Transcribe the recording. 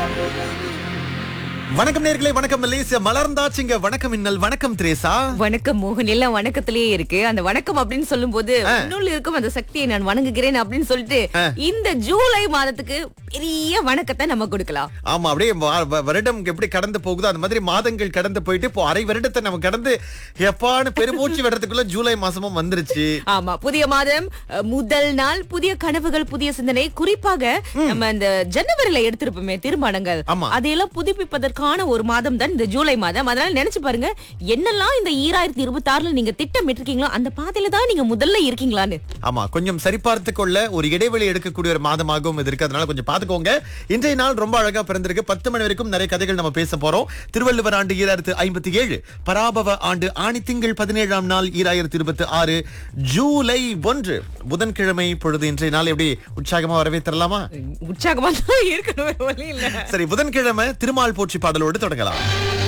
வணக்கம் நேர்களே வணக்கம் மலேசியா மலர்ந்தாச்சுங்க வணக்கம் இன்னல் வணக்கம் திரேசா வணக்கம் மோகன் எல்லாம் வணக்கத்திலேயே இருக்கு அந்த வணக்கம் அப்படின்னு சொல்லும்போது உன்னுள் இருக்கும் அந்த சக்தியை நான் வணங்குகிறேன் அப்படின்னு சொல்லிட்டு இந்த ஜூலை மாதத்துக்கு பெரிய வணக்கத்தை நம்ம கொடுக்கலாம் ஆமா அப்படியே வ- வ- வருடம் எப்படி கடந்து போகுதோ அந்த மாதிரி மாதங்கள் கடந்து போயிட்டு இப்போ அரை வருடத்தை நம்ம கடந்து எப்பான்னு பெருமூச்சு விடுறதுக்குள்ள ஜூலை மாசமும் வந்துருச்சு ஆமா புதிய மாதம் அஹ், முதல் நாள் புதிய கனவுகள் புதிய சிந்தனை குறிப்பாக நம்ம இந்த ஜனவரில எடுத்திருப்போமே தீர்மானங்கள் ஆமா. அதையெல்லாம் புதுப்பிப்பதற்கான ஒரு மாதம் தான் இந்த ஜூலை மாதம் அதனால நினைச்சு பாருங்க என்னெல்லாம் இந்த ஈராயிரத்தி இருபத்தி ஆறுல நீங்க திட்டமிட்டு இருக்கீங்களோ அந்த பாதையில தான் நீங்க முதல்ல இருக்கீங்களான்னு ஆமா கொஞ்சம் சரிபார்த்து கொள்ள ஒரு இடைவெளி எடுக்கக்கூடிய ஒரு மாதமாகவும் இது இருக்கு அதனால கொஞ்சம் பாத்துக்கோங்க இன்றைய நாள் ரொம்ப அழகா பிறந்திருக்கு பத்து மணி வரைக்கும் நிறைய கதைகள் நம்ம பேச போறோம் திருவள்ளுவர் ஆண்டு ஈராயிரத்து ஐம்பத்தி ஏழு பராபவ ஆண்டு ஆணி திங்கள் பதினேழாம் நாள் ஈராயிரத்தி இருபத்தி ஆறு ஜூலை ஒன்று புதன்கிழமை பொழுது இன்றைய நாள் எப்படி உற்சாகமா வரவேற்றலாமா உற்சாகமா தான் இருக்கணும் வேற வழி இல்ல சரி புதன்கிழமை திருமால் போற்றி பாடலோடு தொடங்கலாம்